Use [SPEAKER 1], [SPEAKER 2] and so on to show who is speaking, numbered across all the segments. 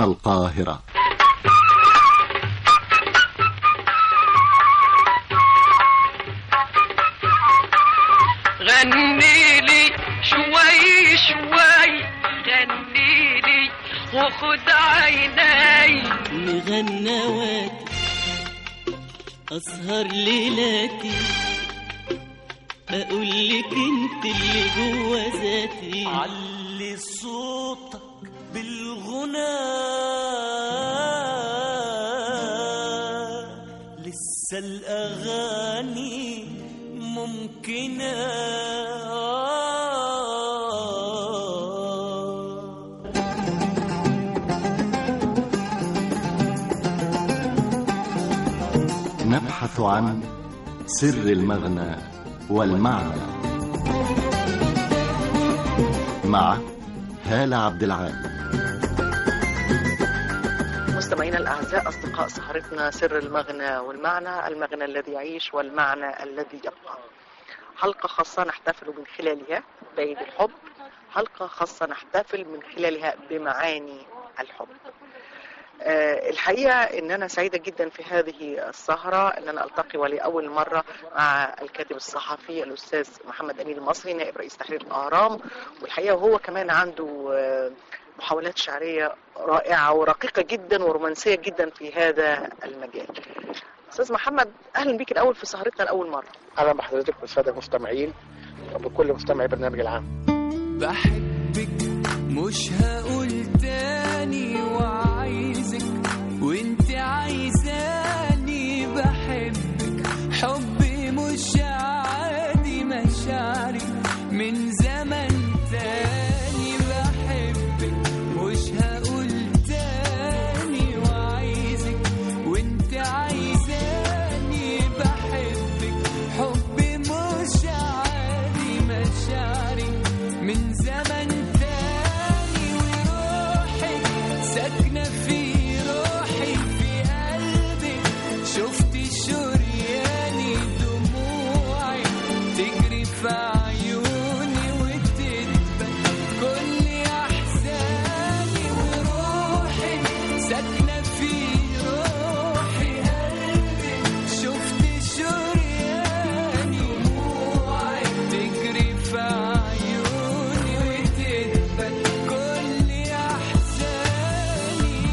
[SPEAKER 1] القاهرة
[SPEAKER 2] غني لي شوي شوي غني لي وخد عيني
[SPEAKER 3] مغنواتي أسهر ليلاتي أقول لك أنت اللي جوا ذاتي علي صوتك بالغنى لسه الأغاني ممكنة
[SPEAKER 1] نبحث عن سر المغنى والمعنى مع هالة عبد العال
[SPEAKER 4] مستمعينا الأعزاء أصدقاء سهرتنا سر المغنى والمعنى المغنى الذي يعيش والمعنى الذي يبقى حلقة خاصة نحتفل من خلالها بعيد الحب حلقة خاصة نحتفل من خلالها بمعاني الحب آه، الحقيقة ان انا سعيدة جدا في هذه السهرة ان انا التقي ولأول مرة مع الكاتب الصحفي الاستاذ محمد امين المصري نائب رئيس تحرير الاهرام والحقيقة هو كمان عنده آه، محاولات شعرية رائعة ورقيقة جدا ورومانسية جدا في هذا المجال استاذ محمد اهلا بيك الاول في سهرتنا لاول مرة
[SPEAKER 5] اهلا بحضرتك والساده المستمعين وبكل مستمعي برنامج العام
[SPEAKER 3] بحبك مش هقول تاني وعايزك وانت عايزاني بحبك حبي مش عادي مشاعري من زمن تاني بحبك مش هقول تاني وعايزك وانت عايزاني بحبك حبي مش عادي مشاعري من زمن تاني وروحك ساكنة في روحي في قلبي شفت شرياني دموعي تجري في عيوني وتدبل كل أحزاني وروحي ساكنة في روحي قلبي شفت شرياني دموعي تجري في عيوني وتدبل كل أحزاني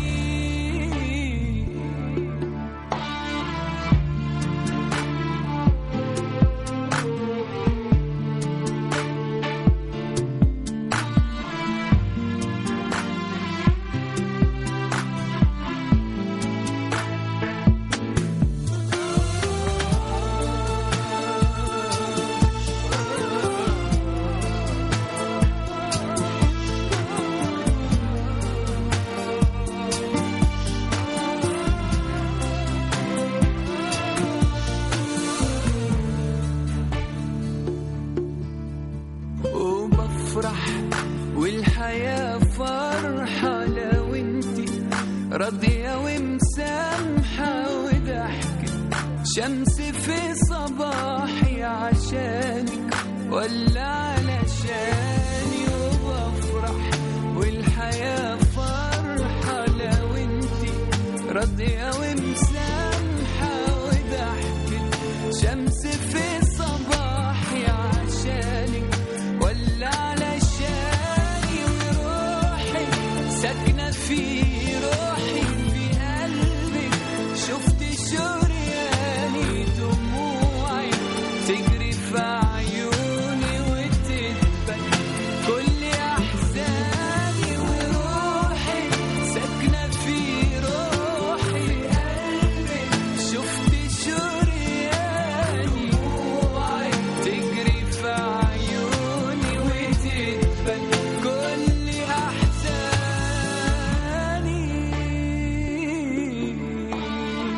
[SPEAKER 3] وبفرح والحياة فرحة لو انتي راضية ومسامحة وضحكة شمس في صباحي عشانك ولا علشاني وبفرح والحياة فرحة لو انتي راضية ومسامحة وضحكة شمس في صباحي عشانك ولا علشاني وروحي ساكنة في روحي في قلبي شفت شرياني دموعي تجري في عيوني وتدبل كل أحزاني وروحي ساكنة في روحي في قلبي شفت شرياني دموعي تجري في عيوني وتدبل كل أحزاني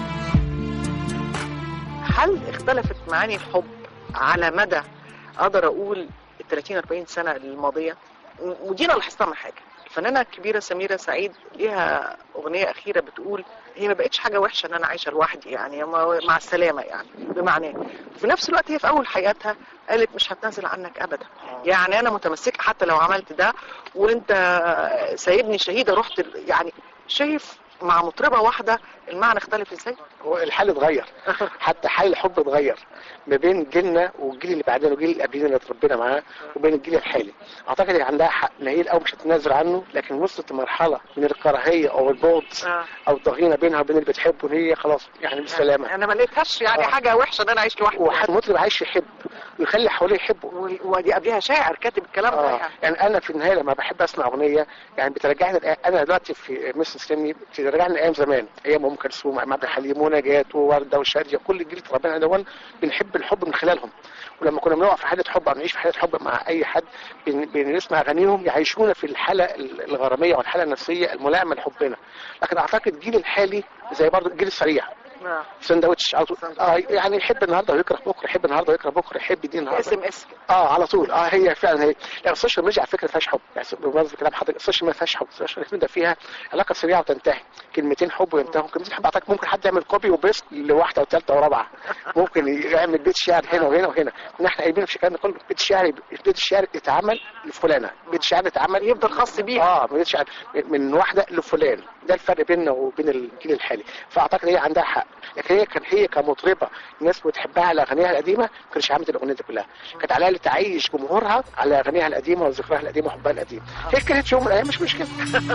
[SPEAKER 4] هل اختلفت معاني الحب على مدى اقدر اقول ال 30 40 سنه الماضيه و- ودي انا لاحظتها من حاجه الفنانه الكبيره سميره سعيد ليها اغنيه اخيره بتقول هي ما بقتش حاجه وحشه ان انا عايشه لوحدي يعني ما- مع السلامه يعني بمعنى في نفس الوقت هي في اول حياتها قالت مش هتنازل عنك ابدا يعني انا متمسكه حتى لو عملت ده وانت سايبني شهيده رحت ال- يعني شايف مع مطربه واحده المعنى اختلف ازاي؟
[SPEAKER 5] هو الحال اتغير حتى حال الحب اتغير ما بين جيلنا والجيل اللي بعدنا والجيل اللي قبلنا اللي اتربينا معاه وبين الجيل الحالي اعتقد هي عندها حق نهيل او مش هتنازل عنه لكن وصلت لمرحله من الكراهيه او البغض
[SPEAKER 4] آه.
[SPEAKER 5] او الضغينه بينها وبين اللي بتحبه هي خلاص يعني بالسلامه
[SPEAKER 4] انا ما لقيتهاش يعني
[SPEAKER 5] آه.
[SPEAKER 4] حاجه وحشه ان انا اعيش لوحدي
[SPEAKER 5] وحد مطرب عايش يحب ويخلي اللي حواليه يحبه
[SPEAKER 4] و- ودي قبلها شاعر كاتب الكلام ده
[SPEAKER 5] اه
[SPEAKER 4] يعني
[SPEAKER 5] يعني انا في النهايه لما بحب اسمع اغنيه يعني بترجعني لأ- انا دلوقتي في مصر سلمي بترجعني لايام زمان ايام ام كلثوم ايام عبد الحليم ونجاة وورده وشاديه كل الجيل اللي اتربينا عليه دول بنحب الحب من خلالهم ولما كنا بنقع في حاله حب او نعيش في حاله حب مع اي حد بن- بنسمع اغانيهم يعيشونا في الحاله الغراميه والحاله النفسيه الملائمه لحبنا لكن اعتقد الجيل الحالي زي برضه الجيل السريع
[SPEAKER 4] آه.
[SPEAKER 5] سندوتش على طول اه يعني يحب النهارده ويكره بكره يحب النهارده ويكره بكره يحب دي النهارده
[SPEAKER 4] اس ام اس
[SPEAKER 5] اه على طول اه هي فعلا هي يعني السوشيال ميديا على فكره ما فيهاش حب يعني بمناسبه كلام حضرتك السوشيال ما فيهاش حب السوشيال ميديا فيها علاقه سريعه وتنتهي كلمتين حب وينتهوا كلمتين حب اعتقد ممكن حد يعمل كوبي وبيست لواحده وثالثه ورابعه ممكن يعمل بيت شعر هنا وهنا وهنا ان احنا قايلين في الكلام ده كله بيت شعر بيت الشعر اتعمل لفلانه بيت شعر اتعمل
[SPEAKER 4] يفضل خاص بيها
[SPEAKER 5] اه بيت شعر من واحده لفلان ده الفرق بيننا وبين الجيل الحالي فاعتقد هي عندها حق لكن هي كان هي كمطربه الناس بتحبها على اغانيها القديمه ما كانتش عملت الاغنيه دي كلها كانت عليها اللي تعيش جمهورها على اغانيها القديمه وذكرها القديم وحبها القديم هي كانت في يوم من الايام مش مشكله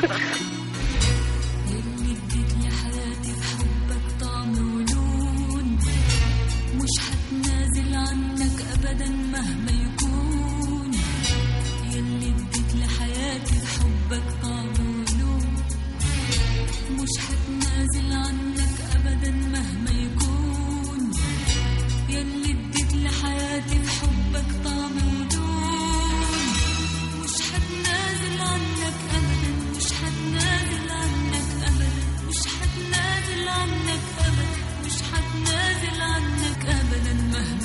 [SPEAKER 6] يلي اديت لحياتي بحبك طعم ولون مش هتنازل عنك ابدا مهما يكون يلي اديت لحياتي بحبك طعم ولون مش هتنازل عنك ابدا مهما يكون يلي اديت لحياتي بحبك طعم ولون مش هتنازل عنك ابدا مش هتنازل عنك ابدا مش هتنازل عنك ابدا مش هتنازل عنك ابدا مهما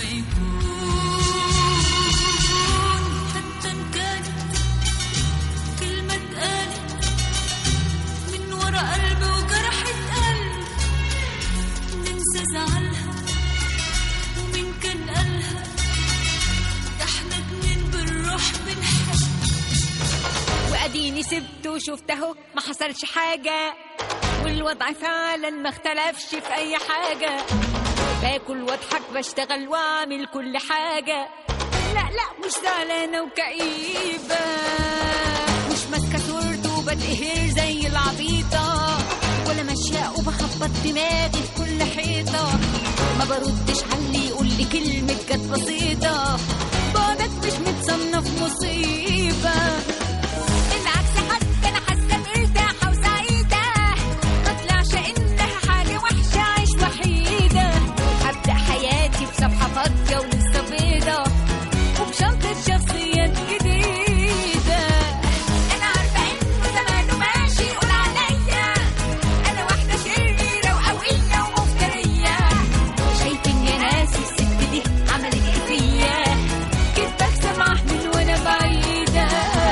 [SPEAKER 6] يكون حتى ان كانت كلمة اتقالت من ورا قلب وجرحة قلب ننسى زعلها ومين كان قالها ده احنا اتنين بالروح بنحب
[SPEAKER 7] واديني سبته وشفت اهو ما حصلش حاجه والوضع فعلا ما اختلفش في اي حاجه باكل واضحك بشتغل واعمل كل حاجه لا لا مش زعلانه وكئيبه مش ماسكه صورته وبتقهر زي العبيطه ولا ماشيه وبخبط دماغي في كل حيطه ما بردش على اللي يقول لي كلمه جت بسيطه بعدك مش متصنف مصيبه بالعكس حتى انا حاسه مرتاحه وسعيده ما طلعش انها حاجه وحشه عيش وحيده هبدا حياتي بصفحه فاضيه ولسه بيضه وبشنطه شخصيات جديده انا عارفه انه زمانه ماشي يقول عليا انا واحده شريره وقويه ومفتريه شايف اني ناسي الست دي عملت ايه فيا كنت بكسب من وانا بعيده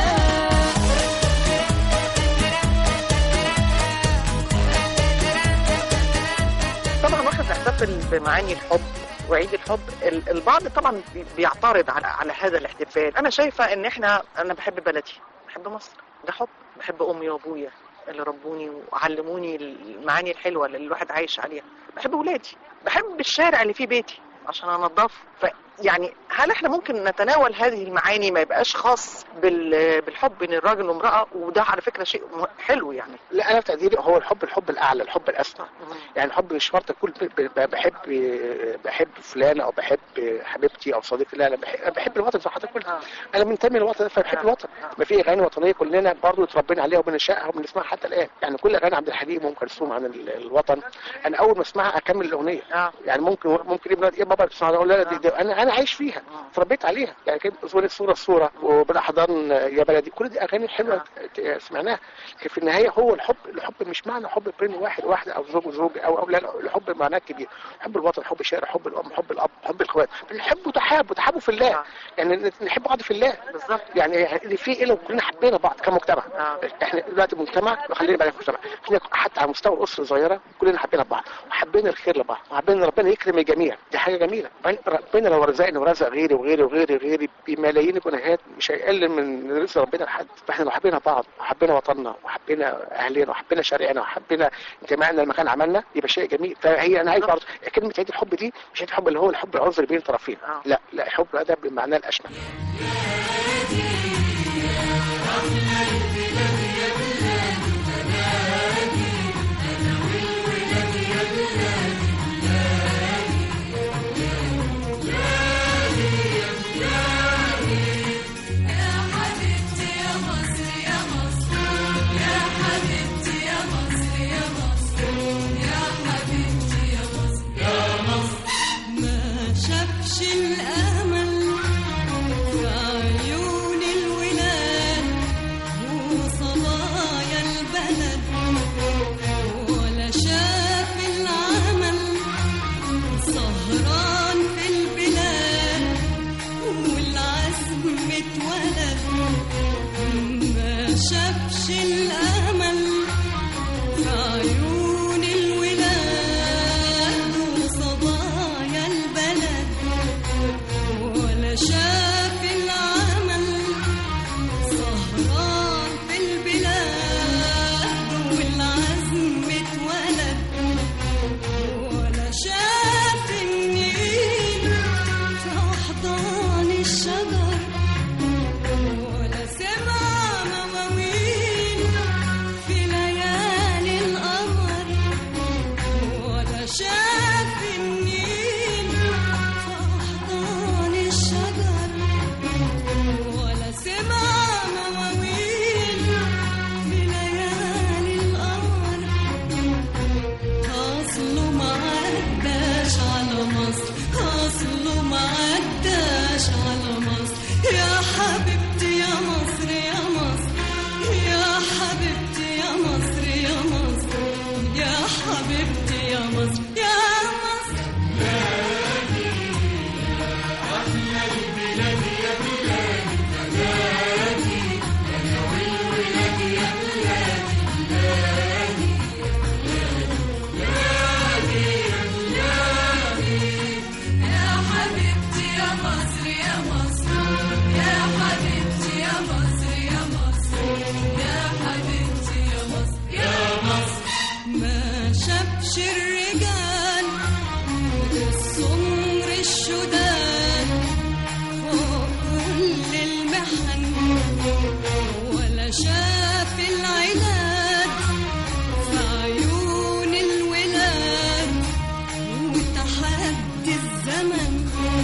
[SPEAKER 4] طبعا واحنا بنحتفل بمعاني الحب وعيد الحب ال- البعض طبعا بي- بيعترض على على هذا الاحتفال انا شايفه ان احنا انا بحب بلدي بحب مصر ده حب بحب امي وابويا اللي ربوني وعلموني المعاني الحلوه اللي الواحد عايش عليها بحب ولادي بحب الشارع اللي فيه بيتي عشان انضفه ف يعني هل احنا ممكن نتناول هذه المعاني ما يبقاش خاص بال- بالحب بين الراجل والامراه وده على فكره شيء م- حلو يعني
[SPEAKER 5] لا انا في تقديري هو الحب الحب الاعلى الحب الاسمى يعني الحب مش شرط اكون ب- ب- بحب بحب فلان او بحب حبيبتي او صديقي لا انا بحب, بحب الوطن زي حضرتك قلت
[SPEAKER 4] آه.
[SPEAKER 5] انا منتمي للوطن فبحب
[SPEAKER 4] آه.
[SPEAKER 5] الوطن ما في اغاني وطنيه كلنا برضو اتربينا عليها وبنشاءها وبنسمعها حتى الان يعني كل اغاني عبد الحليم وام كلثوم عن ال- الوطن انا اول ما اسمعها اكمل الاغنيه
[SPEAKER 4] اه
[SPEAKER 5] يعني ممكن ممكن ابن ايه بابا بتسمعها اقول لا لا دي, دي انا انا عايش فيها اتربيت عليها يعني كده اغنيه صوره الصوره وبالاحضان يا بلدي كل دي اغاني حلوه ت- سمعناها لكن في النهايه هو الحب الحب مش معنى حب بين واحد واحده او زوج وزوج او او لا لا الحب معناه كبير حب الوطن حب الشارع حب الام حب الاب حب الاخوات بنحب وتحاب وتحابوا في الله
[SPEAKER 4] آه.
[SPEAKER 5] يعني نحب بعض في الله
[SPEAKER 4] بالظبط
[SPEAKER 5] يعني اللي فيه ايه لو كلنا حبينا بعض كمجتمع
[SPEAKER 4] آه.
[SPEAKER 5] احنا دلوقتي مجتمع وخلينا بقى في مجتمع احنا حتى على مستوى الاسره الصغيره كلنا حبينا بعض وحبينا الخير لبعض وحبينا ربنا يكرم الجميع دي حاجه جميله وبعدين ربنا لو رزقني ورزق غيري وغيري وغيري وغيري بملايين الجنيهات مش هيقلل من رزق ربنا لحد فاحنا لو حبينا بعض وحبينا وطننا وحبينا اهلنا وحبينا شارعنا وحبينا انتمائنا لمكان عملنا يبقى شيء جميل فهي انا عايز برضه كلمه عيد الحب دي مش عيد الحب اللي هو الحب العنصري بين الطرفين
[SPEAKER 4] آه.
[SPEAKER 5] لا لا الحب ده بمعناه الاشمل
[SPEAKER 6] ما شافش الأمل في عيون الولاد وصبايا البلد ولا شاف العمل سهران في البلاد والعزم اتولد ما شافش الأمل في عيون الولاد وصبايا البلد ولا شاف العمل سهران في البلاد والعزم اتولد ولا شاف النيل في أحضان الشجر ولا سمع مواويل في ليالي القمر ولا شاف النيل في أحضان الشجر ولا سمع مواويل في ليالي القمر أصله ما عداش على مصر أصله ما عداش على مصر يا حبيبتي يا مصر يا مصر يا حبيبتي يا مصر يا مصر يا حبيبتي يا مصر يا مصر يا حبيبتي يا مصر يا مصر يا حبيبتي يا مصر يا مصر يا حبيبتي يا مصر يا مصر ما شافش الرجال السمر الشداد فوق كل المحن ولا شاف العناد في عيون الولاد وتحدي الزمن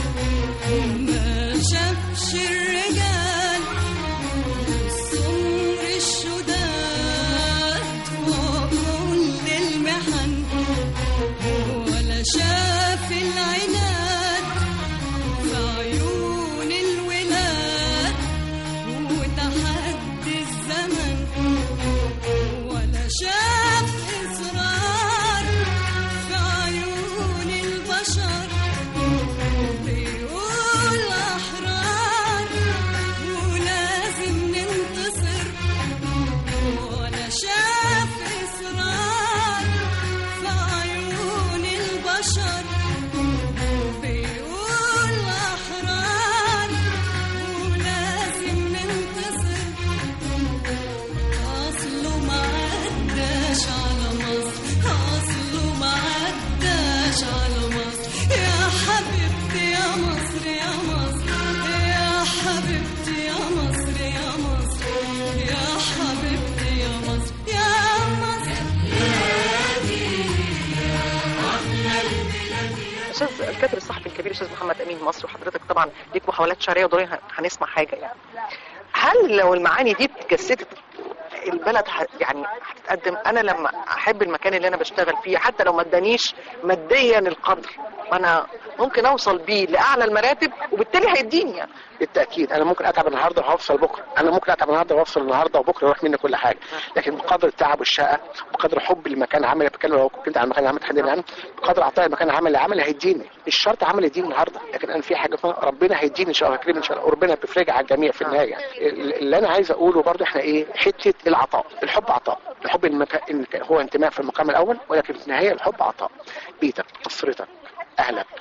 [SPEAKER 6] ما شافش الرجال السمر الشداد فوق كل المحن ولا شاف العناد في عيون الولاد وتحدي الزمن ولا شاف إصرار في عيون البشر بيقول أحرار ولازم ننتصر ولا شاف إصرار في عيون البشر بيقول أحرار ولازم ننتصر أصله ما عداش على مصر أصله ما عداش على مصر يا حبيبتي يا مصر يا مصر يا حبيبتي يا مصر يا مصر يا حبيبتي يا مصر يا مصر
[SPEAKER 4] استاذ الكاتب الصحفي الكبير استاذ محمد امين مصر وحضرتك طبعا ليك محاولات شعريه ودورية هنسمع حاجه يعني هل لو المعاني دي اتجسدت البلد ه... يعني هتتقدم انا لما احب المكان اللي انا بشتغل فيه حتى لو ما ادانيش ماديا القدر انا ممكن اوصل بيه لاعلى المراتب وبالتالي هيديني يعني
[SPEAKER 5] بالتاكيد انا ممكن اتعب النهارده وهوصل بكره انا ممكن اتعب النهارده واوصل النهارده وبكره يروح مني كل حاجه لكن بقدر التعب والشقه بقدر حبي لمكان عمل بتكلم لو كنت عن مكان عمل تحديدا عنه بقدر عطاء المكان عمل عمل هيديني مش شرط عمل يديني النهارده لكن انا في حاجه اسمها ربنا هيديني ان شاء الله كريم ان شاء الله وربنا بيفرج على الجميع في النهايه اللي انا عايز اقوله برضو احنا ايه حته العطاء الحب عطاء الحب المكان هو انتماء في المقام الاول ولكن في النهايه الحب عطاء بيتك اسرتك اهلك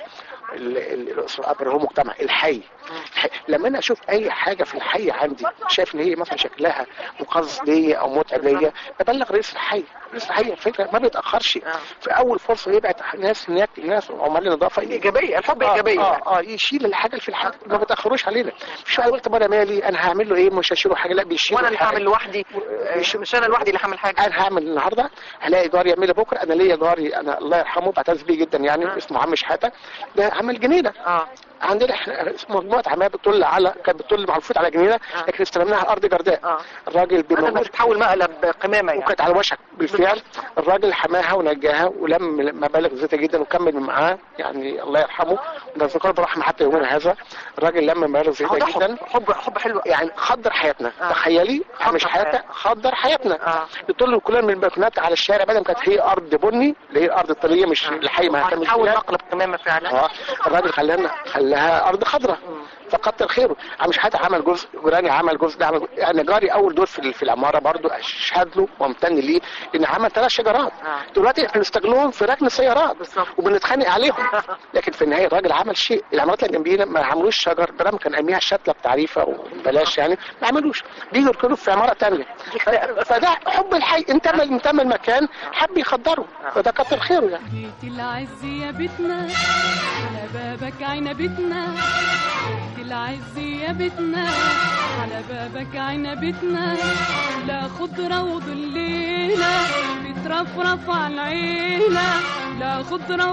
[SPEAKER 5] ال- ال- الاسره الاب اللي هو مجتمع الحي الحي. لما انا اشوف اي حاجه في الحي عندي شايف ان هي مثلا شكلها مقزز ليا او متعب ليا ببلغ رئيس الحي رئيس الحي فكره ما بيتاخرش في اول فرصه يبعت ناس هناك ناس عمال النظافه
[SPEAKER 4] ايجابيه الحب
[SPEAKER 5] اه
[SPEAKER 4] ايجابيه
[SPEAKER 5] اه, آه يشيل الحاجه اللي في الحاجه ما بتاخروش علينا مش واحد يقول طب انا مالي انا هعمل له ايه مش هشيله حاجه لا بيشيل
[SPEAKER 4] وانا اللي هعمل لوحدي مش مش انا لوحدي اللي هعمل حاجه
[SPEAKER 5] انا هعمل النهارده هلاقي جاري يعملها بكره انا ليا جاري انا الله يرحمه بعتز بيه جدا يعني اسمه عم شحاته ده عمل جنينه
[SPEAKER 4] اه
[SPEAKER 5] عندنا احنا مجموعه عمال بتطل على كانت بتطل معروفات على جنينه لكن استلمناها على ارض جرداء
[SPEAKER 4] اه
[SPEAKER 5] الراجل
[SPEAKER 4] انا
[SPEAKER 5] بمجهود
[SPEAKER 4] بتتحول مقلب قمامه يعني
[SPEAKER 5] وكانت على وشك بالفعل الراجل حماها ونجاها ولم مبالغ زيتها جدا وكمل معاه يعني الله يرحمه ونذكره برحمه حتى يومنا هذا الراجل لم مبالغ
[SPEAKER 4] هو
[SPEAKER 5] زيتها
[SPEAKER 4] ده
[SPEAKER 5] جدا
[SPEAKER 4] حب حب حب حلو
[SPEAKER 5] يعني خدر حياتنا
[SPEAKER 4] آه.
[SPEAKER 5] تخيلي
[SPEAKER 4] خدر
[SPEAKER 5] مش حياتنا
[SPEAKER 4] حياتنا.
[SPEAKER 5] خدر حياتنا
[SPEAKER 4] اه
[SPEAKER 5] يطل كلنا من البلكونات على الشارع بدل ما كانت هي ارض بني اللي هي الارض الطريه مش الحي ما هتعمل
[SPEAKER 4] هتحول
[SPEAKER 5] فيها.
[SPEAKER 4] مقلب قمامه فعلا
[SPEAKER 5] اه الراجل خلانا خلاها ارض خضراء فكتر خيره عم شحاته عمل جزء جيراني عمل جزء ده عمل جزء. يعني جاري اول دور في في العماره برضو اشهد له وامتن ليه ان عمل ثلاث شجرات
[SPEAKER 4] آه.
[SPEAKER 5] دلوقتي احنا بنستغلهم في ركن السيارات
[SPEAKER 4] بالظبط.
[SPEAKER 5] وبنتخانق عليهم لكن في النهايه الراجل عمل شيء العمارات اللي جنبينا ما عملوش شجر برغم كان قاميها الشتله بتعريفه وبلاش يعني ما عملوش بيجوا يركنوا في عماره ثانيه فده حب الحي انتمى انتمى المكان حب يخدره فده كتر خيره يعني
[SPEAKER 6] بيت العز يا بيتنا على بابك عنبتنا بيت العز يا بيتنا على بابك عنبتنا لا خضرة وظليلة بترفرف على العيلة لا خضرة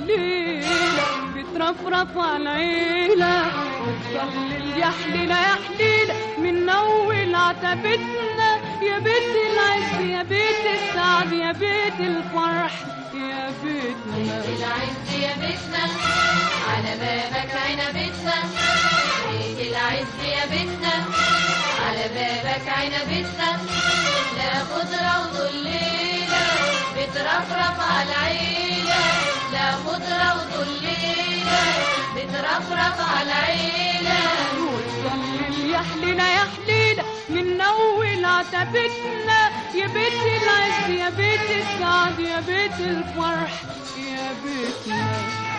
[SPEAKER 6] وظليلة بترفرف على العيلة وتضلل يا حليلة يا حليلة من أول عتبتنا يا بيت العز يا بيت السعد يا بيت الفرح يا بيتنا
[SPEAKER 8] العز يا بيتنا على بابك عنبتنا بيت العز يا بيتنا على بابك عنبتنا لا خضرة وظليلة بترفرف على العيلة لا خضرة وظليلة بترفرف على العيلة
[SPEAKER 6] وتضلل يا حليلة يا حليلة من أول عتبتنا يا بيت العز يا بيت السعد يا بيت الفرح يا بيتنا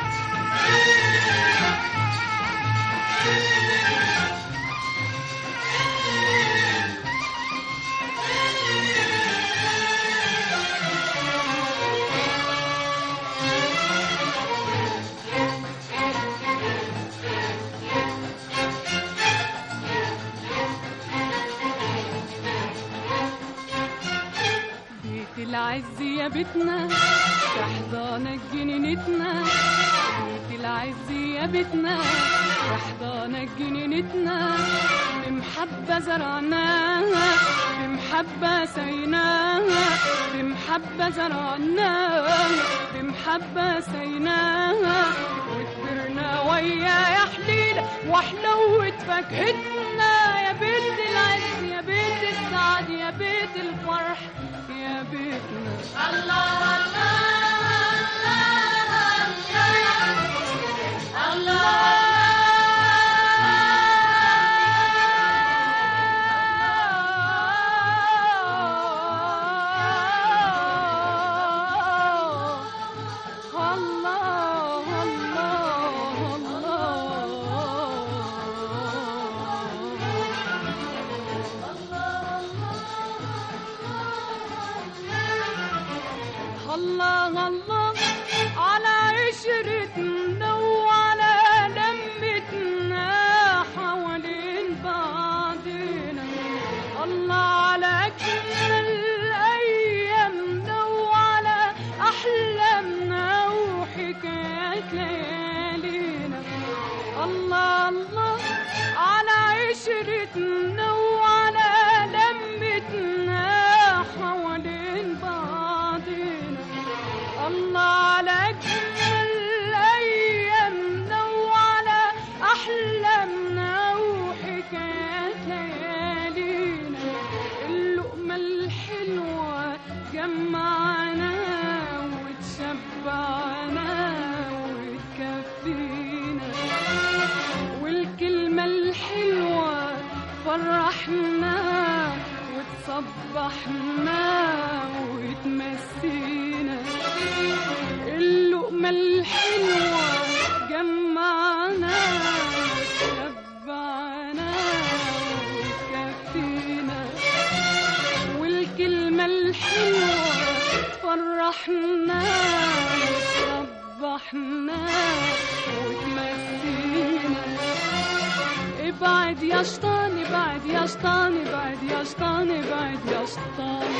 [SPEAKER 6] بيت العز يا بيتنا تحضانك جنينتنا بيت العز يا بيتنا تحضانك جنينتنا بمحبة زرعناها بمحبة سيناها بمحبة زرعناها بمحبة سيناها وكبرنا ويا يا حليلة وحلوة فاكهتنا يا بيت العز يا بيت السعد يا بيت الفرح يا بيتنا
[SPEAKER 8] الله الله الله
[SPEAKER 6] الله الله الله الله على عشرتنا وعلى لمتنا حوالين بعضنا الله على أجمل أيامنا وعلى أحلامنا وحكايات ليالينا الله الله على عشرتنا وعلى لمتنا حوالين بعضنا الله على أجمل أيامنا وعلى أحلامنا وحكايات ليالينا اللقمة الحلوة جمعنا وتشبعنا وتكفينا والكلمة الحلوة فرحنا وتصبحنا وتمسينا اللقمة الحلوة جمعنا تفرحنا وتربحنا وتمسينا ابعد يا شيطان ابعد يا شيطان ابعد يا شيطان ابعد يا شيطان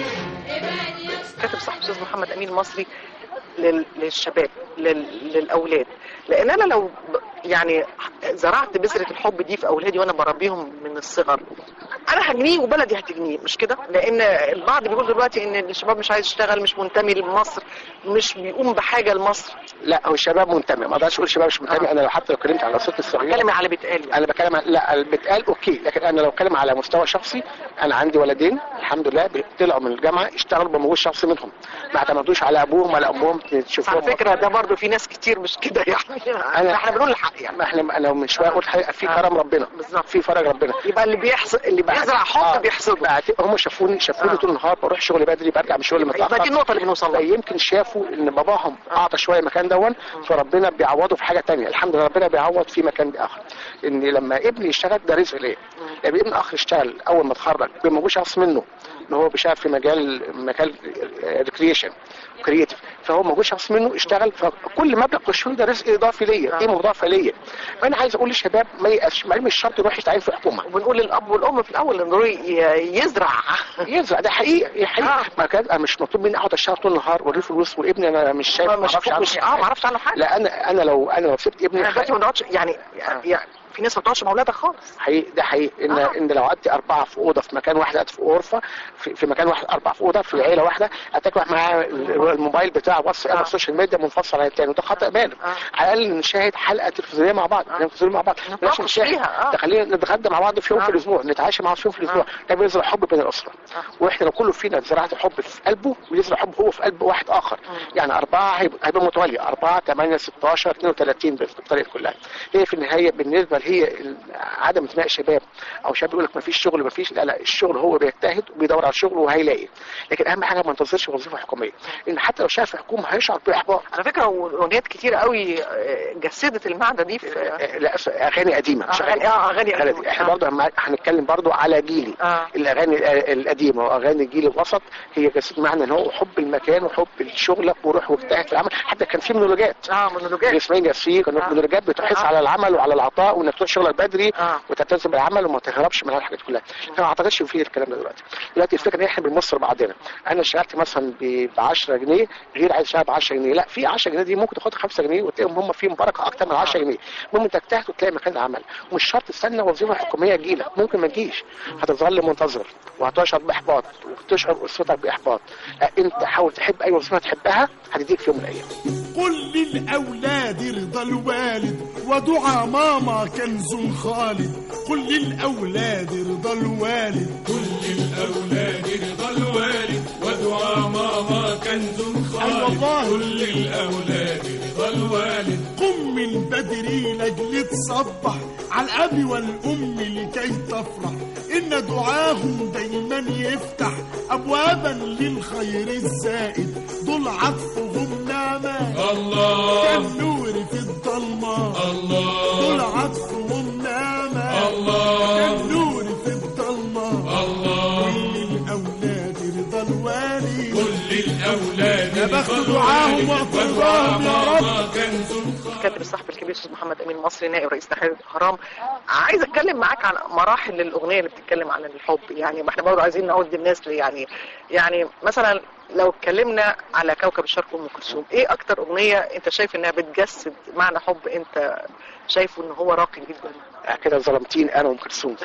[SPEAKER 8] ابعد يا
[SPEAKER 4] كاتب صاحب استاذ محمد امين المصري لل- للشباب لل- للاولاد لان انا لو ب- يعني زرعت بذره الحب دي في اولادي وانا بربيهم من الصغر انا هجنيه وبلدي هتجنيه مش كده لان البعض بيقول دلوقتي ان الشباب مش عايز يشتغل مش منتمي لمصر مش بيقوم بحاجه لمصر
[SPEAKER 5] لا هو الشباب منتمي ما اقدرش اقول الشباب مش منتمي انا لو حتى لو اتكلمت على صوت الصغير
[SPEAKER 4] بتكلم على بيتقال يعني.
[SPEAKER 5] انا بتكلم عن- لا بتقال اوكي لكن انا لو اتكلم على مستوى شخصي انا عندي ولدين الحمد لله طلعوا من الجامعه اشتغلوا بمجهود شخصي منهم ما اعتمدوش على ابوهم ولا امهم تشوفهم
[SPEAKER 4] على فكره ده برضو في ناس كتير مش كده يعني
[SPEAKER 5] أنا-
[SPEAKER 4] احنا بنقول الحق يعني
[SPEAKER 5] ما احنا انا من شويه قلت حقيقة في
[SPEAKER 4] آه.
[SPEAKER 5] كرم ربنا
[SPEAKER 4] بالظبط.
[SPEAKER 5] في فرج ربنا
[SPEAKER 4] يبقى اللي بيحصل اللي بيزرع حب
[SPEAKER 5] آه.
[SPEAKER 4] بيحصده
[SPEAKER 5] بعت- هم شافوني شافوني
[SPEAKER 4] آه.
[SPEAKER 5] طول النهار بروح شغلي بدري برجع من الشغل متاخر
[SPEAKER 4] يبقى دي النقطه اللي بنوصل لها
[SPEAKER 5] يمكن شافوا ان باباهم اعطى شويه مكان دون فربنا بيعوضه في حاجه تانية الحمد لله ربنا بيعوض في مكان اخر ان لما ابني يشتغل ده رزق ليه لما ابن اخر اشتغل اول ما اتخرج ما موجودش اصل منه ان هو بيشتغل في مجال مجال ريكريشن كرييتيف فهو ما موجودش اصل منه اشتغل فكل مبلغ يخش له ده رزق اضافي ليا قيمه مضافه ليا فانا عايز اقول للشباب ما يأسش ما مش شرط يروح يتعين في حكومه
[SPEAKER 4] وبنقول للاب والام في الاول انه ي- يزرع
[SPEAKER 5] يزرع ده حقيقي حقيقي
[SPEAKER 4] آه.
[SPEAKER 5] ما كان أنا مش مطلوب مني اقعد اشتغل طول النهار واجيب فلوس وابني انا مش شايف
[SPEAKER 4] ما
[SPEAKER 5] ما اعرفش عنه
[SPEAKER 4] مش اه ما اعرفش عنه حاجه
[SPEAKER 5] لا انا انا لو انا لو سبت ابني
[SPEAKER 4] انا دلوقتي ما بقعدش يعني يعني في ناس ما بتقعدش مع اولادها خالص
[SPEAKER 5] حقيقي ده حقيقي ان
[SPEAKER 4] آه.
[SPEAKER 5] ان لو قعدت اربعه في اوضه في مكان واحد قاعد في غرفه في, في مكان واحد اربعه في اوضه في عيله واحده هتاكل واحد معاه الموبايل بتاعه بص على
[SPEAKER 4] آه.
[SPEAKER 5] السوشيال ميديا منفصل عن التاني وده خطا بالغ
[SPEAKER 4] آه.
[SPEAKER 5] على الاقل نشاهد حلقه تلفزيونيه مع بعض تلفزيونيه مع بعض
[SPEAKER 4] نتناقش
[SPEAKER 5] بلاش نشاهد
[SPEAKER 4] فيها، آه.
[SPEAKER 5] ده خلينا نتغدى مع بعض في يوم
[SPEAKER 4] آه.
[SPEAKER 5] في الاسبوع نتعاشى مع بعض في يوم في الاسبوع ده بيزرع حب بين الاسره واحنا لو كله فينا زرعت الحب في قلبه ويزرع حب هو في قلب واحد اخر يعني اربعه هيبقى هيبقى متواليه اربعه 8 16 32 بالطريقه كلها هي في النهايه بالنسبه هي ال- عدم انتماء الشباب او شاب يقول لك ما فيش شغل ما فيش لا لا الشغل هو بيجتهد وبيدور على شغل وهيلاقي لكن اهم حاجه ما ينتظرش وظيفه حكوميه لان حتى لو شاف حكومه هيشعر باحباط
[SPEAKER 4] على فكره واغنيات كتير قوي آه، جسدت المعنى دي في
[SPEAKER 5] آه، لا أس- اغاني قديمه مش
[SPEAKER 4] أغاني- آه، أغاني
[SPEAKER 5] أغاني
[SPEAKER 4] قديمة.
[SPEAKER 5] احنا
[SPEAKER 4] آه.
[SPEAKER 5] برضه هم- هنتكلم برضه على جيلي
[SPEAKER 4] آه.
[SPEAKER 5] الاغاني ال- القديمه واغاني الجيل الوسط هي جسد معنى ان هو حب المكان وحب شغلك وروح واجتهد في العمل حتى كان في مونولوجات
[SPEAKER 4] اه مونولوجات
[SPEAKER 5] اسماعيل ياسين كانوا
[SPEAKER 4] آه.
[SPEAKER 5] مونولوجات بتحث
[SPEAKER 4] آه.
[SPEAKER 5] على العمل وعلى العطاء وانك تروح شغلك بدري
[SPEAKER 4] آه.
[SPEAKER 5] وتلتزم بالعمل وما تهربش من الحاجات كلها فما اعتقدش يفيد الكلام ده دلوقتي دلوقتي الفكره ان احنا بنمصر بعضنا انا اشتغلت مثلا ب 10 جنيه غير عايز يشتغل ب 10 جنيه لا في 10 جنيه دي ممكن تاخد 5 جنيه وتلاقيهم هم فيهم بركه اكتر من 10 جنيه المهم تجتهد وتلاقي مكان عمل ومش شرط تستنى وظيفه حكوميه تجيلك ممكن ما تجيش هتظل منتظر وهتشعر باحباط وتشعر اسرتك باحباط لا، انت حاول تحب اي وظيفه تحبها هتديك في يوم من الايام
[SPEAKER 9] قل للأولاد رضا الوالد ودعاء ماما كنز خالد قل للأولاد رضا الوالد
[SPEAKER 10] كل الأولاد رضا الوالد ودعاء ماما كنز
[SPEAKER 9] أي
[SPEAKER 10] خالد
[SPEAKER 9] والله.
[SPEAKER 10] كل الأولاد رضا الوالد
[SPEAKER 9] قم من بدري لأجل تصبح على الأب والأم لكي تفرح إن دعاهم دايما يفتح أبوابا للخير الزائد دول عطفهم نعمة
[SPEAKER 10] الله
[SPEAKER 9] كالنور في الضلمة
[SPEAKER 10] الله
[SPEAKER 9] دول عطفهم نعمة
[SPEAKER 10] الله
[SPEAKER 9] كالنور في الضلمة
[SPEAKER 10] الله
[SPEAKER 9] كل الأولاد رضا الوالد
[SPEAKER 10] كل الأولاد
[SPEAKER 9] يا بخت
[SPEAKER 10] رضا
[SPEAKER 9] دعاهم
[SPEAKER 10] الوالد
[SPEAKER 9] وأقربهم يا
[SPEAKER 10] ودعاء
[SPEAKER 9] رب.
[SPEAKER 10] ماما كنز خالد
[SPEAKER 4] كاتب الصحفي الكبير استاذ محمد امين مصري نائب رئيس تحرير الاهرام عايز اتكلم معاك عن مراحل الاغنيه اللي بتتكلم عن الحب يعني ما احنا برضه عايزين نعود الناس يعني يعني مثلا لو اتكلمنا على كوكب الشرق ام كلثوم ايه اكتر اغنيه انت شايف انها بتجسد معنى حب انت شايفه ان هو راقي جدا
[SPEAKER 5] كده ظلمتين انا وام كلثوم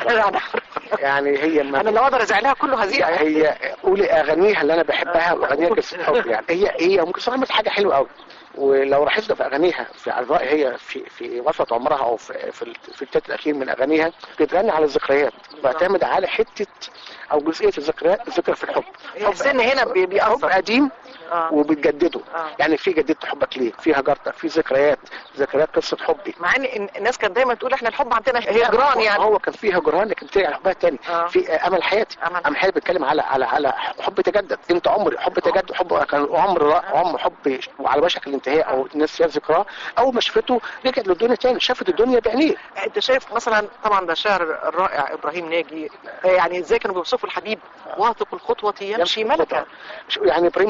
[SPEAKER 5] يعني هي ما
[SPEAKER 4] انا لو اقدر ازعلها كله هزيع
[SPEAKER 5] هي قولي اغانيها اللي انا بحبها واغانيها قصه حب يعني هي هي ام كلثوم عملت حاجه حلوه قوي ولو لاحظنا في اغانيها في على الرأي هي في في وسط عمرها او في في, في التالت الاخير من اغانيها بتغني على الذكريات بتعتمد على حته او جزئيه الذكريات الذكرى في الحب
[SPEAKER 4] هي السن هنا بي-
[SPEAKER 5] حب
[SPEAKER 4] بيأثر
[SPEAKER 5] قديم
[SPEAKER 4] آه.
[SPEAKER 5] وبتجدده
[SPEAKER 4] آه.
[SPEAKER 5] يعني في جددت حبك ليه في هجرتك في ذكريات ذكريات قصه حبي
[SPEAKER 4] مع ان إن الناس كانت دايما تقول احنا الحب عندنا هجران يعني
[SPEAKER 5] هو كان فيه هجران لكن بترجع لحبها تاني
[SPEAKER 4] آه.
[SPEAKER 5] في امل حياتي
[SPEAKER 4] أمل.
[SPEAKER 5] امل حياتي بيتكلم على على على حب تجدد انت عمري حب تجدد حب كان عمر عمر حب وعلى وشك الانتهاء او الناس فيها ذكراه اول ما شافته رجعت للدنيا تاني شافت الدنيا بعينيه
[SPEAKER 4] انت شايف مثلا طبعا ده شعر الرائع ابراهيم ناجي يعني ازاي كانوا بيوصفوا الحبيب واثق الخطوه يمشي ملكا
[SPEAKER 5] يعني ابراهيم نجم ما كتب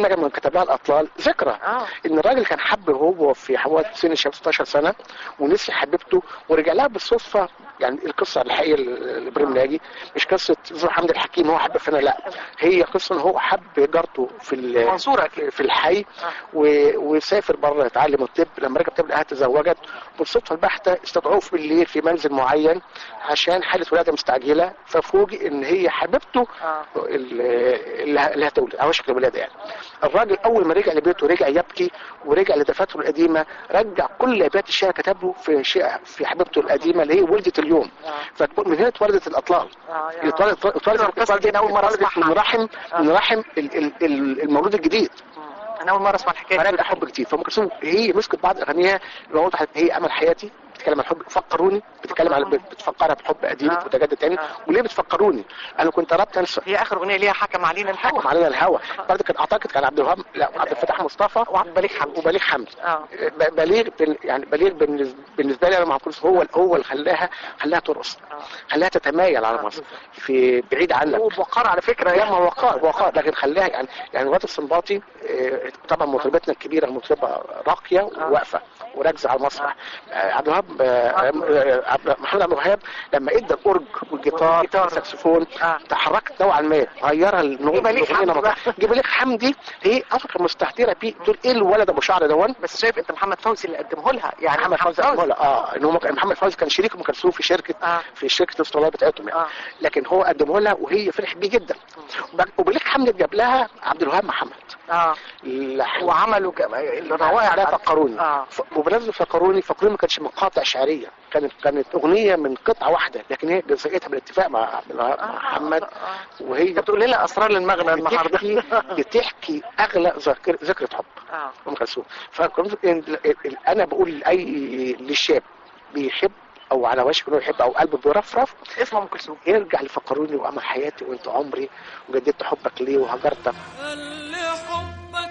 [SPEAKER 5] ابناء الاطلال ذكرى
[SPEAKER 4] اه
[SPEAKER 5] ان الراجل كان حب وهو في حوالي سن الشباب 16 سنه ونسي حبيبته ورجع لها بالصدفه يعني القصه الحقيقيه لابراهيم ناجي مش قصه زهر حمد الحكيم هو حب فينا لا هي قصه ان هو حب جارته في ال-
[SPEAKER 4] منصورة أكيد.
[SPEAKER 5] في الحي و- وسافر بره يتعلم الطب لما رجع الطب لقاها تزوجت بالصدفه البحته استدعوه في بالليل في منزل معين عشان حاله ولاده مستعجله ففوجئ ان هي حبيبته
[SPEAKER 4] اه
[SPEAKER 5] ال- اللي اللي هتولد او شكل الولاده يعني الراجل اول ما رجع لبيته رجع يبكي ورجع لدفاتره القديمه رجع كل ابيات الشعر كتب له في شيء في حبيبته القديمه اللي هي ولدت اليوم فمن هنا اتولدت الاطلال
[SPEAKER 4] اه يا
[SPEAKER 5] اتولدت اتولدت
[SPEAKER 4] القصة دي أنا أول مرة
[SPEAKER 5] اتولدت
[SPEAKER 4] أسمعها.
[SPEAKER 5] من رحم من رحم ال- ال- ال- المولود الجديد
[SPEAKER 4] انا اول مره اسمع الحكايه
[SPEAKER 5] فرجع
[SPEAKER 4] دي
[SPEAKER 5] حب جديد فام كلثوم هي مسكت بعض اغانيها اللي وضحت هي امل حياتي بتتكلم عن حب فكروني بتتكلم عن بتفكرها بحب قديم
[SPEAKER 4] آه.
[SPEAKER 5] متجدد تاني
[SPEAKER 4] آه.
[SPEAKER 5] وليه بتفكروني انا كنت قربت انسى
[SPEAKER 4] هي اخر اغنيه ليها حكم علينا الهوى
[SPEAKER 5] حكم علينا الهوى برضه كان اعتقد كان عبد الوهاب لا عبد الفتاح مصطفى
[SPEAKER 4] وعبد البليغ حمدي
[SPEAKER 5] وبليغ حمدي
[SPEAKER 4] اه
[SPEAKER 5] ب- بليغ بن- يعني بليغ بالنسبه بالنسبه لي انا مع ام كلثوم هو هو اللي خلاها خلاها ترقص
[SPEAKER 4] آه.
[SPEAKER 5] خلاها تتمايل على مصر في بعيد عنك
[SPEAKER 4] وبوقار على فكره
[SPEAKER 5] يا
[SPEAKER 4] يعني
[SPEAKER 5] ما وقار وقار لكن خلاها يعني يعني الواد السنباطي آه، طبعا مطربتنا الكبيره مطربه راقيه وواقفه وراكزه على المسرح آه، عبد الوهاب آه، آه، عبد- محمد عبد الوهاب لما ادى الاورج والجيتار
[SPEAKER 4] والجيتار.
[SPEAKER 5] والساكسفون
[SPEAKER 4] آه.
[SPEAKER 5] تحركت نوعا ما غيرها
[SPEAKER 4] جيب بليغ حمدي بقى.
[SPEAKER 5] جيب بليغ حمدي هي اصلا كانت مستهتره بيه تقول ايه الولد ابو شعر دون
[SPEAKER 4] بس شايف انت محمد فوزي اللي قدمه لها يعني
[SPEAKER 5] محمد فوزي قدمه لها اه ان هو كان- محمد فوزي كان شريك ام كلثوم في شركه
[SPEAKER 4] آه.
[SPEAKER 5] في شركه الاسطوانات بتاعتهم يعني
[SPEAKER 4] آه.
[SPEAKER 5] لكن هو قدمه لها وهي فرحت بيه جدا وبعد- وبليغ حمدي جاب لها عبد الوهاب محمد
[SPEAKER 4] اه
[SPEAKER 5] الح-
[SPEAKER 4] وعملوا ج- الروائع
[SPEAKER 5] لا
[SPEAKER 4] بتاعت-
[SPEAKER 5] فكروني
[SPEAKER 4] اه
[SPEAKER 5] ف- وبمناسبة فكروني فكروني ما كانتش مقاطع شعريه كانت كانت اغنيه من قطعه واحده لكن هي جزئيتها بالاتفاق مع عبد الوهاب محمد وهي
[SPEAKER 4] انت بتقول لنا اسرار المغنى النهارده
[SPEAKER 5] بتحكي بتحكي اغلى ذاكر ذكرى حب
[SPEAKER 4] اه
[SPEAKER 5] ام كلثوم فكنت انا بقول لاي للشاب بيحب او على وشك انه يحب او قلبه بيرفرف
[SPEAKER 4] اسمه ام كلثوم
[SPEAKER 5] يرجع لفكروني وامل حياتي وانت عمري وجددت حبك ليه وهجرتك
[SPEAKER 6] خلي حبك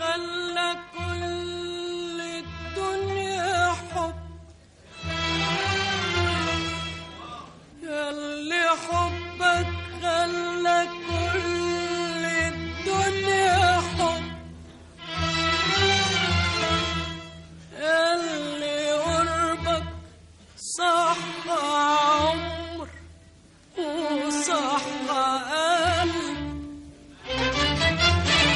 [SPEAKER 6] خلى كل الدنيا حب خلي حبك خلى كل الدنيا حب اللي قربك صح عمر وصح قلب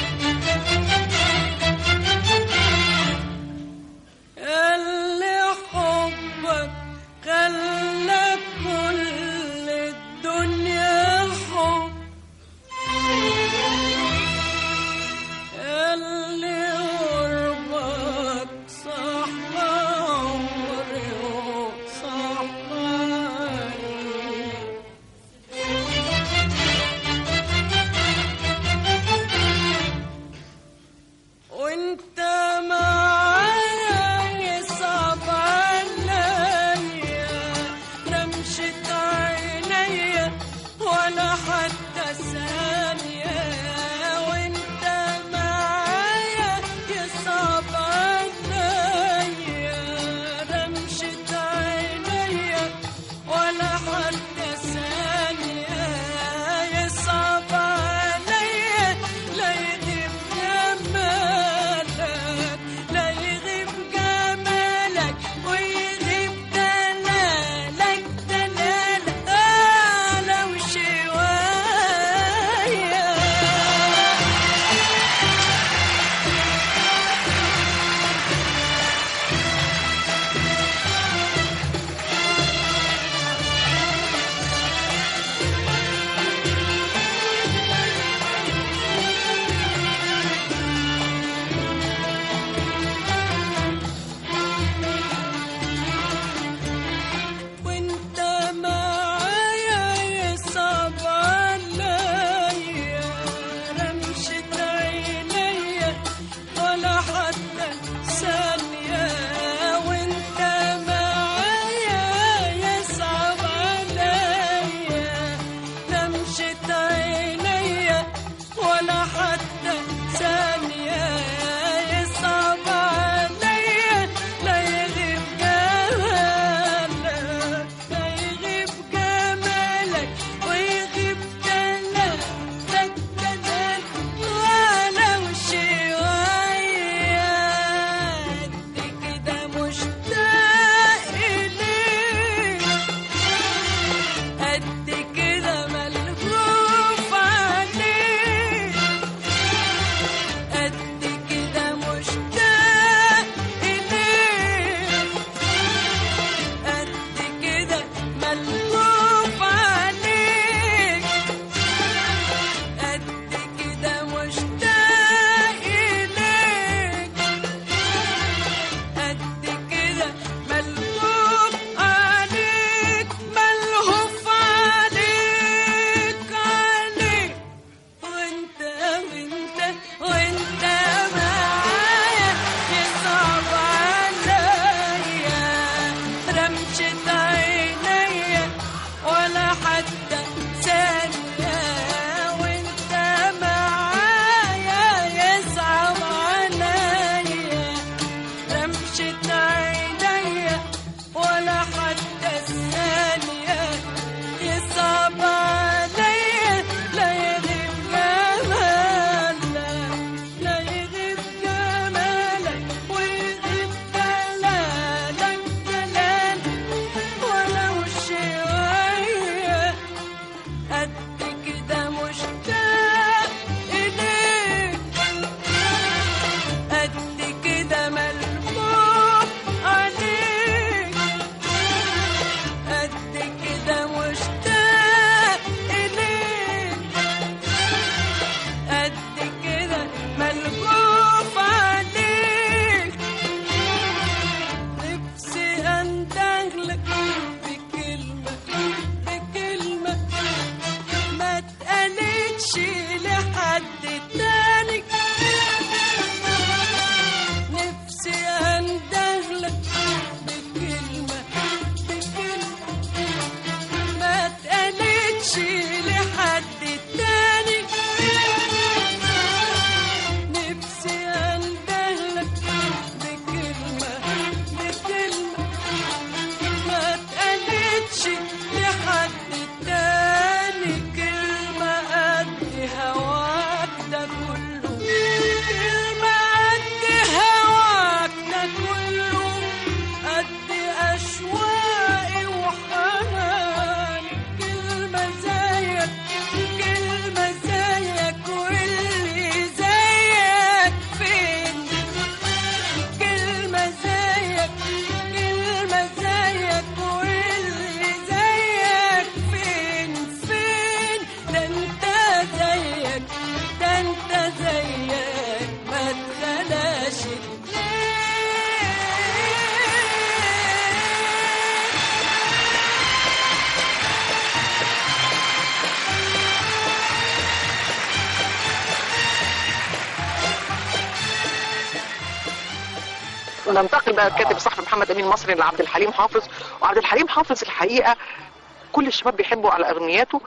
[SPEAKER 4] ننتقل بقى الكاتب الصحفي محمد امين مصري لعبد الحليم حافظ وعبد الحليم حافظ الحقيقه كل الشباب بيحبوا على اغنياته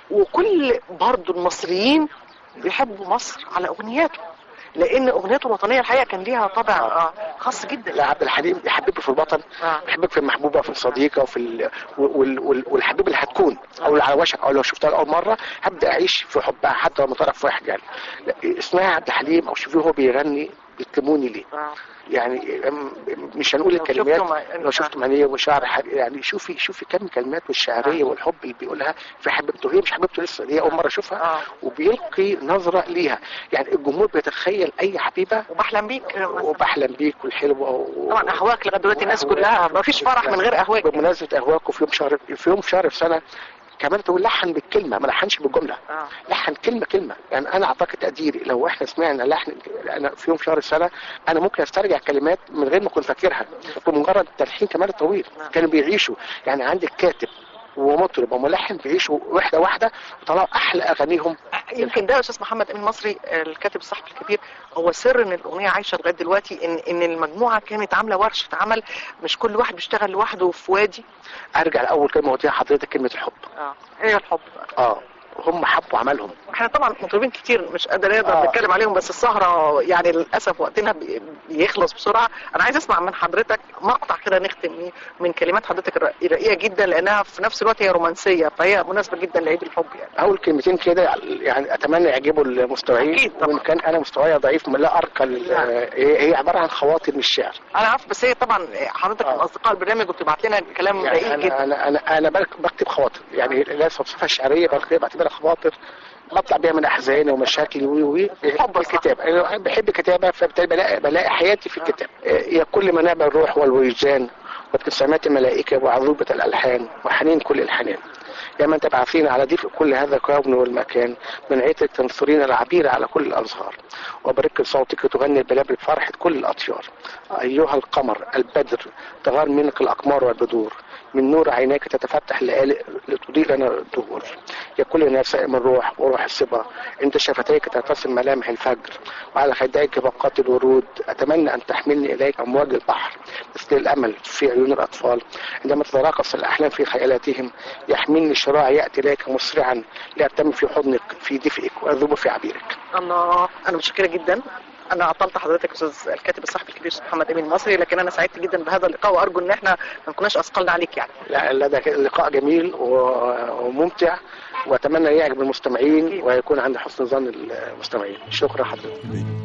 [SPEAKER 4] وكل برضه المصريين بيحبوا مصر على اغنياته لان اغنيته الوطنيه الحقيقه كان ليها طابع آه، خاص جدا
[SPEAKER 5] لا عبد الحليم يحببك في الوطن
[SPEAKER 4] آه.
[SPEAKER 5] يحببك في المحبوبه في الصديقه وفي ال... وال... وال... والحبيب اللي هتكون او اللي على وشك او لو شفتها لاول مره هبدا اعيش في حبها حتى لما طرف واحد يعني لا، اسمها عبد الحليم او شوفيه هو بيغني بتلموني ليه
[SPEAKER 4] آه.
[SPEAKER 5] يعني أم- مش هنقول
[SPEAKER 4] لو
[SPEAKER 5] الكلمات
[SPEAKER 4] شفتوا مع-
[SPEAKER 5] لو شفت معنيه وشعر ح- يعني شوفي شوفي كم كلمات والشعريه والحب اللي بيقولها في حبيبته هي مش حبيبته لسه دي اول مره اشوفها
[SPEAKER 4] آه.
[SPEAKER 5] وبيلقي نظره ليها يعني الجمهور بيتخيل اي حبيبه
[SPEAKER 4] وبحلم بيك
[SPEAKER 5] وبحلم بيك والحلوه و...
[SPEAKER 4] طبعا اهواك لغايه دلوقتي الناس كلها ما فيش فرح من غير اهواك
[SPEAKER 5] بمناسبه اهواك وفي يوم شهر في يوم شهر في سنه كمان تقول لحن بالكلمه ما لحنش بالجمله
[SPEAKER 4] آه.
[SPEAKER 5] لحن كلمه كلمه يعني انا اعتقد تقديري لو احنا سمعنا لحن انا في يوم شهر السنه انا ممكن استرجع كلمات من غير ما كنت فاكرها بمجرد التلحين كمان الطويل كانوا بيعيشوا يعني عندك كاتب ومطرب وملحن بيعيشوا واحده واحده وطلعوا احلى اغانيهم
[SPEAKER 4] يمكن ده يا استاذ محمد امين مصري الكاتب الصحفي الكبير هو سر ان الاغنيه عايشه لغايه دلوقتي ان ان المجموعه كانت عامله ورشه عمل مش كل واحد بيشتغل لوحده في وادي
[SPEAKER 5] ارجع لاول كلمه قلتها حضرتك كلمه الحب
[SPEAKER 4] اه هي الحب
[SPEAKER 5] اه هم حبوا عملهم
[SPEAKER 4] احنا طبعا مطربين كتير مش قادر نقدر
[SPEAKER 5] آه.
[SPEAKER 4] نتكلم عليهم بس السهره يعني للاسف وقتنا بي- بيخلص بسرعه انا عايز اسمع من حضرتك مقطع كده نختم بيه من كلمات حضرتك الر- الرقيقه جدا لانها في نفس الوقت هي رومانسيه فهي مناسبه جدا لعيد الحب يعني
[SPEAKER 5] اول كلمتين كده يعني اتمنى يعجبوا المستمعين
[SPEAKER 4] أكيد طبعا.
[SPEAKER 5] وان كان انا مستواي ضعيف لا ارقى لل- هي هي عباره عن خواطر من الشعر
[SPEAKER 4] انا عارف بس هي طبعا حضرتك من اصدقاء البرنامج وبتبعت لنا كلام رقيق
[SPEAKER 5] يعني
[SPEAKER 4] جدا
[SPEAKER 5] انا انا انا انا بك- بكتب خواطر يعني لا صفحه شعريه بكتب- بعتبرها خواطر بطلع بيها من احزاني ومشاكلي وي وي
[SPEAKER 4] حب
[SPEAKER 5] الكتابه انا بحب الكتابه فبالتالي بلاقي, بلاقي حياتي في الكتاب يا كل منابع الروح والوجدان وابتسامات الملائكه وعذوبه الالحان وحنين كل الحنان يا من تبعثين على دفء كل هذا الكون والمكان من عيتك تنثرين العبير على كل الازهار وبرك صوتك تغني البلاد بفرحه كل الاطيار ايها القمر البدر تغار منك الاقمار والبدور من نور عينيك تتفتح الليالي لتضيء لنا الدهور يا كل نسائم الروح وروح الصبا انت شفتيك ترتسم ملامح الفجر وعلى خديك بقات الورود اتمنى ان تحملني اليك امواج البحر مثل الامل في عيون الاطفال عندما تتراقص الاحلام في خيالاتهم يحملني الشراع ياتي اليك مسرعا لارتمي في حضنك في دفئك واذوب في عبيرك
[SPEAKER 4] الله انا متشكره جدا انا عطلت حضرتك استاذ الكاتب الصحفي الكبير استاذ محمد امين المصري لكن انا سعدت جدا بهذا اللقاء وارجو ان احنا ما نكوناش اثقلنا عليك يعني
[SPEAKER 5] لا لا ده لقاء جميل و- وممتع واتمنى يعجب المستمعين ويكون عند حسن ظن المستمعين شكرا حضرتك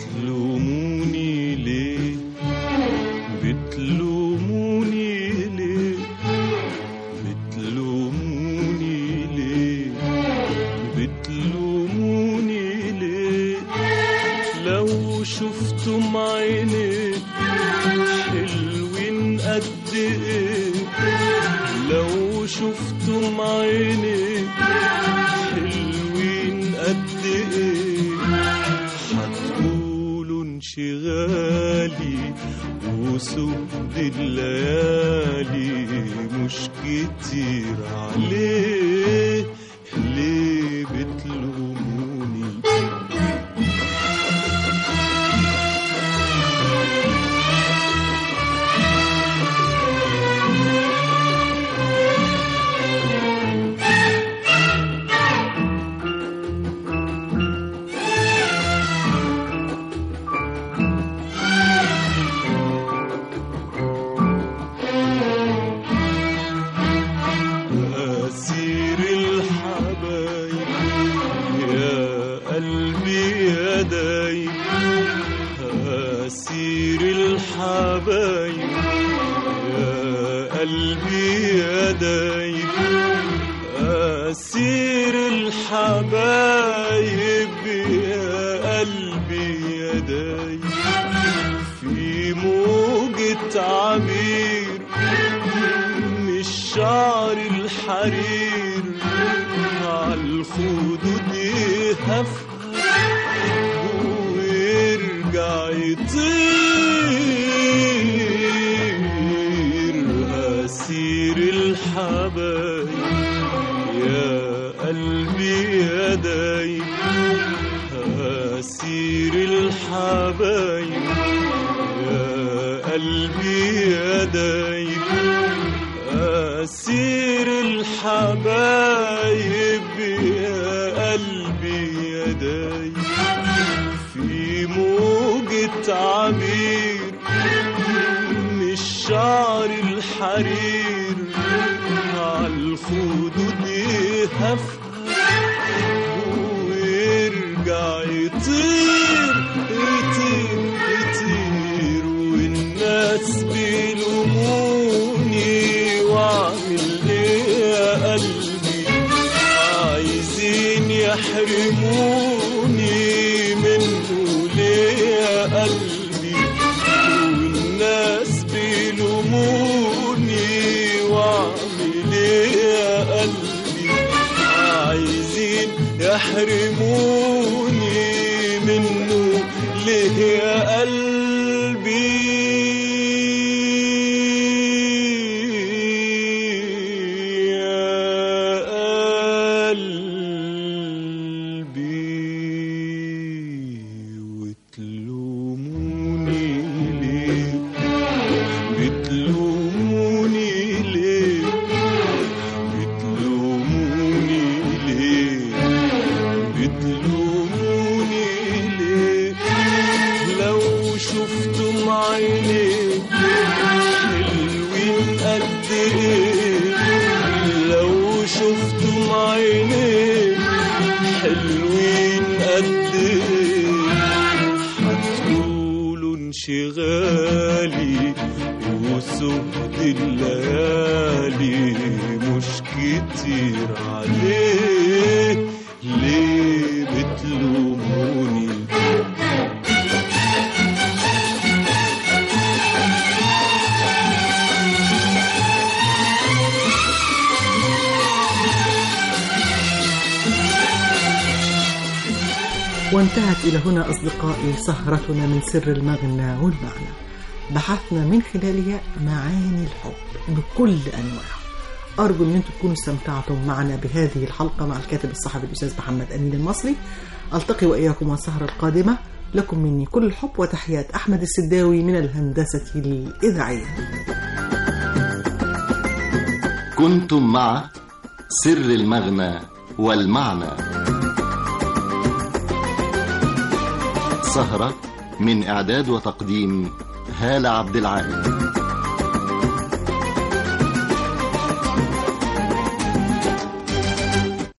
[SPEAKER 3] بتلوموني ليه بتلوموني ليه بتلوموني ليه بتلوموني ليه لو شفتم عيني حلوين قد ايه لو شفتم عيني حلوين قد ايه هتقولوا انشغالي وسود الليالي مش كتير عليه ليه بتلوموني أسير الحبايب يا قلبي يا دايب أسير الحبايب يا قلبي يا دايب أسير الحبايب يا قلبي يا دايب في موجة عبير من الشعر الحرير عالخدود يهفهف ويرجع يطير أسير الحبايب يا قلبي يا دايب أسير الحبايب يا
[SPEAKER 11] قلبي يا دايب أسير الحبايب يا قلبي يا دايب في موجة عبير من الشعر الحرير عالخدود يهفها ويرجع يطير يطير يطير والناس بيلوموني واعمل ايه يا قلبي عايزين يحرموني منه ليه يا قلبي والناس بيلوموني واعمل ايه يا قلبي عايزين يحرموني منه ليه يا قلبي يا قلبي وتلوموني ليه بتلوموني ليه بتلوموني ليه بتلوموني ليه لو شفتم عينيك حلوين قد ايه لو شفتم عينيك حلوين قد ايه هتقولوا انشغالي وسهد الليالي مش كتير عليه ليه بتلوموني
[SPEAKER 12] وانتهت إلى هنا أصدقائي سهرتنا من سر المغنى والمعنى بحثنا من خلالها معاني الحب بكل أنواعه أرجو أن أنتم تكونوا استمتعتم معنا بهذه الحلقة مع الكاتب الصحفي الأستاذ محمد أمين المصري ألتقي وإياكم السهرة القادمة لكم مني كل الحب وتحيات أحمد السداوي من الهندسة الإذاعية
[SPEAKER 1] كنتم مع سر المغنى والمعنى سهرة من إعداد وتقديم هالة عبد العال